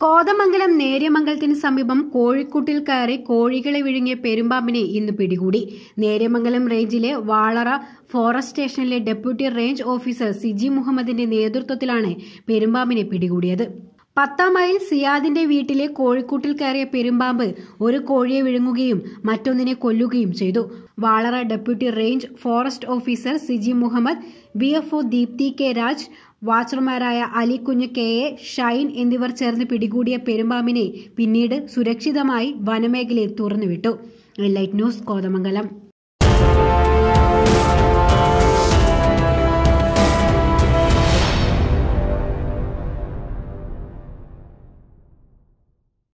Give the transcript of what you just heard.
കോതമംഗലം നേര്യമംഗലത്തിന് സമീപം കോഴിക്കൂട്ടിൽ കയറി കോഴികളെ വിഴുങ്ങിയ പെരുമ്പാമ്പിനെ ഇന്ന് പിടികൂടി നേര്യമംഗലം റേഞ്ചിലെ വാളറ ഫോറസ്റ്റ് സ്റ്റേഷനിലെ ഡെപ്യൂട്ടി റേഞ്ച് ഓഫീസർ സിജി മുഹമ്മദിന്റെ നേതൃത്വത്തിലാണ് പെരുമ്പാമ്പിനെ പിടികൂടിയത് പത്താം മൈൽ സിയാദിന്റെ വീട്ടിലെ കോഴിക്കൂട്ടിൽ കയറിയ പെരുമ്പാമ്പ് ഒരു കോഴിയെ വിഴുങ്ങുകയും മറ്റൊന്നിനെ കൊല്ലുകയും ചെയ്തു Valara deputy range forest officer Siji Muhammad B F O Deepthi K Raj വാച്ചർമാരായ അലിക്കുഞ്ഞ് കെ എ ഷൈൻ എന്നിവർ ചേർന്ന് പിടികൂടിയ പെരുമ്പാമ്പിനെ പിന്നീട് സുരക്ഷിതമായി വനമേഖലയിൽ തുറന്നുവിട്ടു ലൈറ്റ് ന്യൂസ് കോതമംഗലം